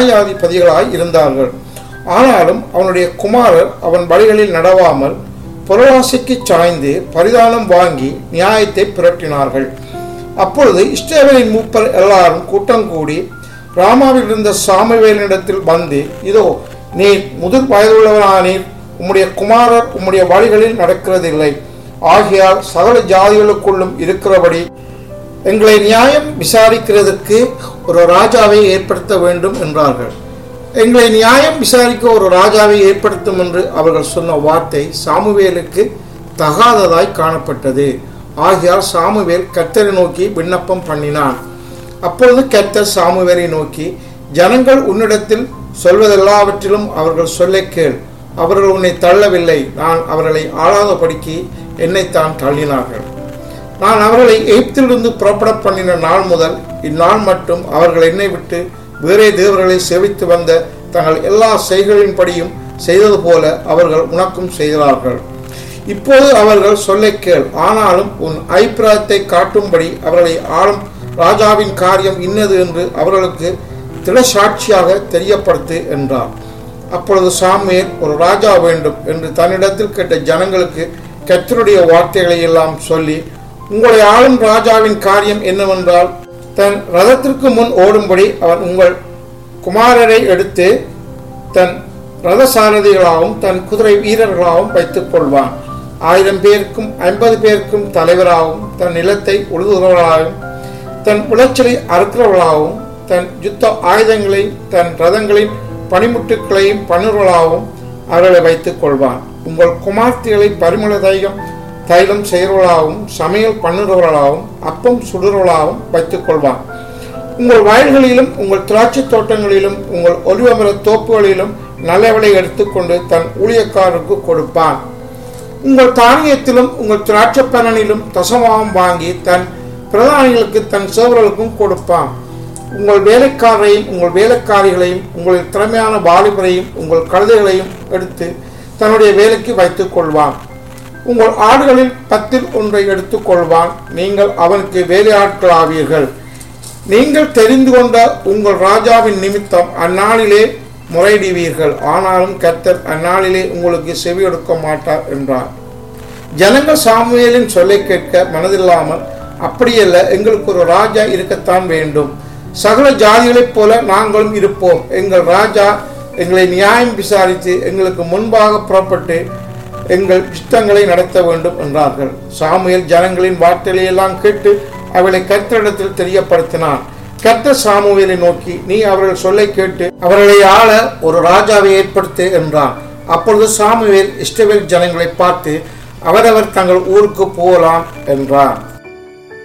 நியாயாதிபதிகளாய் இருந்தார்கள் ஆனாலும் அவனுடைய குமாரர் அவன் வழிகளில் நடவாமல் பொருளாசைக்கு சாய்ந்து பரிதானம் வாங்கி நியாயத்தை புரட்டினார்கள் அப்பொழுது இஸ்ரவேலின் மூப்பர் எல்லாரும் கூட்டம் கூடி ராமாவில் இருந்த சாமுவேலினிடத்தில் வந்து இதோ நீர் முதிர் வயதுள்ளவனானீர் உம்முடைய குமாரர் உம்முடைய வழிகளில் நடக்கிறதில்லை ஆகையால் சகல ஜாதிகளுக்குள்ளும் இருக்கிறபடி எங்களை நியாயம் விசாரிக்கிறதுக்கு ஒரு ராஜாவை ஏற்படுத்த வேண்டும் என்றார்கள் எங்களை நியாயம் விசாரிக்க ஒரு ராஜாவை ஏற்படுத்தும் என்று அவர்கள் சொன்ன வார்த்தை சாமுவேலுக்கு தகாததாய் காணப்பட்டது ஆகையால் சாமுவேல் கர்த்தரை நோக்கி விண்ணப்பம் பண்ணினான் அப்பொழுது கர்த்தர் சாமுவேலை நோக்கி ஜனங்கள் உன்னிடத்தில் சொல்வதெல்லாவற்றிலும் அவர்கள் சொல்லை கேள் அவர்கள் உன்னை தள்ளவில்லை நான் அவர்களை ஆளாதபடிக்கு என்னைத்தான் தள்ளினார்கள் நான் அவர்களை எகிப்திலிருந்து புறப்பட பண்ணின நாள் முதல் இந்நாள் மட்டும் அவர்கள் என்னை விட்டு வேறே தேவர்களை செவித்து வந்த தங்கள் எல்லா செய்களின்படியும் செய்தது போல அவர்கள் உனக்கும் செய்கிறார்கள் இப்போது அவர்கள் சொல்லை கேள் ஆனாலும் உன் அபிப்பிராயத்தை காட்டும்படி அவர்களை ஆளும் ராஜாவின் காரியம் இன்னது என்று அவர்களுக்கு திடசாட்சியாக தெரியப்படுத்து என்றார் அப்பொழுது சாமுவேல் ஒரு ராஜா வேண்டும் என்று தன்னிடத்தில் கேட்ட ஜனங்களுக்கு கர்த்தருடைய வார்த்தைகளை எல்லாம் சொல்லி உங்களை ஆளும் ராஜாவின் காரியம் என்னவென்றால் தன் ரதத்திற்கு முன் ஓடும்படி அவன் உங்கள் குமாரரை எடுத்து தன் ரதசாரதிகளாகவும் தன் குதிரை வீரர்களாகவும் வைத்துக் கொள்வான் ஆயிரம் பேருக்கும் ஐம்பது பேருக்கும் தலைவராகவும் தன் நிலத்தை உழுதுகிறவர்களாகவும் தன் விளைச்சலை அறுக்கிறவர்களாகவும் தன் யுத்த ஆயுதங்களை தன் ரதங்களின் பனிமுட்டுக்களையும் பணிர்களாகவும் அவர்களை வைத்துக் கொள்வான் உங்கள் குமார்த்திகளை பரிமள தைலம் தைலம் செய்கிறவர்களாகவும் சமையல் பண்ணுறவர்களாகவும் அப்பம் சுடுறவர்களாகவும் வைத்துக் கொள்வான் உங்கள் வயல்களிலும் உங்கள் திராட்சை தோட்டங்களிலும் உங்கள் ஒலிவமர தோப்புகளிலும் நல்லவளை எடுத்துக்கொண்டு தன் ஊழியக்காரருக்கு கொடுப்பான் உங்கள் தானியத்திலும் உங்கள் திராட்சை பலனிலும் தசமாவும் வாங்கி தன் பிரதானிகளுக்கு தன் சேவர்களுக்கும் கொடுப்பான் உங்கள் வேலைக்காரரையும் உங்கள் வேலைக்காரிகளையும் உங்களின் திறமையான வாலிபரையும் உங்கள் கழுதைகளையும் எடுத்து தன்னுடைய வேலைக்கு வைத்துக் கொள்வான் உங்கள் ஆடுகளில் பத்தில் ஒன்றை எடுத்துக் கொள்வான் நீங்கள் அவனுக்கு வேலையாட்கள் ஆவீர்கள் நீங்கள் தெரிந்து கொண்ட உங்கள் ராஜாவின் நிமித்தம் அந்நாளிலே முறையிடுவீர்கள் ஆனாலும் கர்த்தர் அந்நாளிலே உங்களுக்கு செவி எடுக்க மாட்டார் என்றார் ஜனங்கள் சாமுவேலின் சொல்லை கேட்க மனதில்லாமல் அப்படியல்ல எங்களுக்கு ஒரு ராஜா இருக்கத்தான் வேண்டும் சகல ஜாதிகளைப் போல நாங்களும் இருப்போம் எங்கள் ராஜா எங்களை நியாயம் விசாரித்து எங்களுக்கு முன்பாக புறப்பட்டு எங்கள் யுத்தங்களை நடத்த வேண்டும் என்றார்கள் சாமுவேல் ஜனங்களின் வார்த்தைகளை எல்லாம் கேட்டு அவளை கர்த்தரிடத்தில் தெரியப்படுத்தினான் கர்த்தர் சாமுவேலை நோக்கி நீ அவர்கள் சொல்லை கேட்டு அவர்களை ஆள ஒரு ராஜாவை ஏற்படுத்து என்றான் அப்பொழுது சாமுவேல் இஸ்ரவேல் ஜனங்களை பார்த்து அவரவர் தங்கள் ஊருக்கு போகலாம் என்றான்